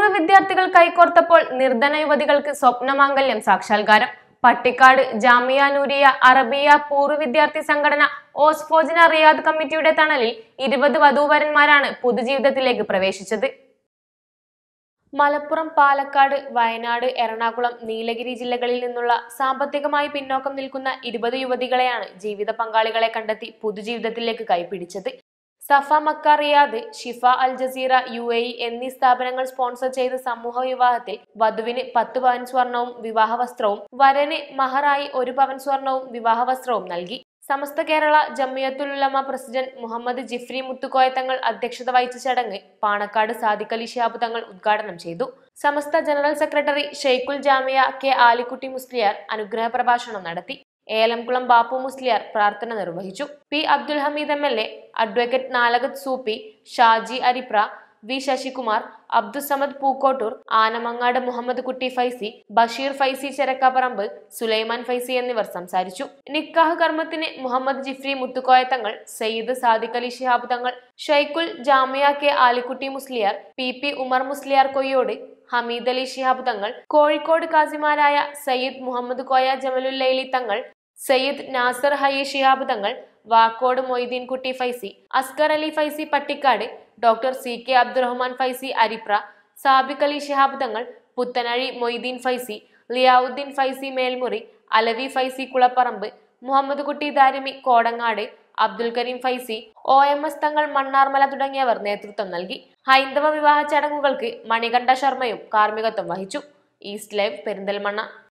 വിദ്യാർത്ഥികൾ കൈകോർത്തപ്പോൾ നിർധന യുവതികൾക്ക് സ്വപ്നമാംഗല്യം സാക്ഷാത്കാരം പട്ടിക്കാട് ജാമിയ നൂരിയ അറബിയ പൂർവ്വ വിദ്യാർത്ഥി സംഘടന ഓസ്ഫോജന റിയാദ് കമ്മിറ്റിയുടെ തണലിൽ ഇരുപത് വധൂവരന്മാരാണ് പൊതുജീവിതത്തിലേക്ക് പ്രവേശിച്ചത് മലപ്പുറം പാലക്കാട് വയനാട് എറണാകുളം നീലഗിരി ജില്ലകളിൽ നിന്നുള്ള സാമ്പത്തികമായി പിന്നോക്കം നിൽക്കുന്ന ഇരുപത് യുവതികളെയാണ് ജീവിത പങ്കാളികളെ കണ്ടെത്തി പൊതുജീവിതത്തിലേക്ക് കൈപിടിച്ചത് Safa Makka Riyadh Shifa Al Jazeera U A E എന്നീ സ്ഥാപനങ്ങൾ സ്പോൺസർ ചെയ്ത സമൂഹ വിവാഹത്തിൽ വധുവിന് പത്ത് പവൻ സ്വർണവും വിവാഹ വസ്ത്രവും വരന് മഹറായി ഒരു പവൻ സ്വർണവും വിവാഹ വസ്ത്രവും നൽകി സമസ്ത കേരള ജമിയത്തുൽ ഉലമ പ്രസിഡന്റ് മുഹമ്മദ് ജിഫ്രി മുത്തുക്കോയ തങ്ങൾ അധ്യക്ഷത വഹിച്ച ചടങ്ങ് പാണക്കാട് സാദിഖ് അലി ശിഹാബ് തങ്ങൾ ഉദ്ഘാടനം ചെയ്തു സമസ്ത ജനറൽ സെക്രട്ടറി ഷെയ്ഖുൽ ജാമിയ കെ ആലിക്കുട്ടി മുസ്ലിയാർ അനുഗ്രഹ പ്രഭാഷണം നടത്തി ഏലംകുളം ബാപ്പു മുസ്ലിയാർ പ്രാർത്ഥന നിർവഹിച്ചു P Abdul Hameed M L A advocate Nalakath Soopy Shaji Aripra V Sasikumar Abdussamad Pookkottur Anamangad Muhammad Kutty Faizy Basheer Faizy ചെരക്കാപ്പറമ്പ് Sulaiman Faizy എന്നിവർ സംസാരിച്ചു നിക്കാഹ് കർമ്മത്തിന് മുഹമ്മദ് ജിഫ്രി മുത്തുക്കോയ തങ്ങൾ Sayyid Sadiq Ali Shihab Thangal Shaikhul Jamia K Alikutty Musliyar P P Umar Musliyar Koyyode Hameed Ali Shihab Thangal Kozhikode കാസിമാരായ Sayyid Muhammad Koya Jamalullaili തങ്ങൾ സയ്യിദ് നാസർ ഹയി ശിഹാബ് തങ്ങൾ Vakkode Moideen Kutty Faizy Askar Ali Faizy Pattikkad doctor C K Abdurahman Faizy Aripra Sabiq Ali Shihab Thangal Puthanazhi Moideen Faizy ലിയാവുദ്ദീൻ Faizy Melmuri Alavi Faizy Kulapparamba Muhammad Kutty Darimi Kodangad Abdul Kareem Faizy O M S Thangal Mannarmala തുടങ്ങിയവർ നേതൃത്വം നൽകി ഹൈന്ദവ വിവാഹ ചടങ്ങുകൾക്ക് മണികണ്ഠ ശർമ്മയും കാർമ്മികത്വം വഹിച്ചു ഈസ്റ്റ് ലൈവ് പെരിന്തൽമണ്ണ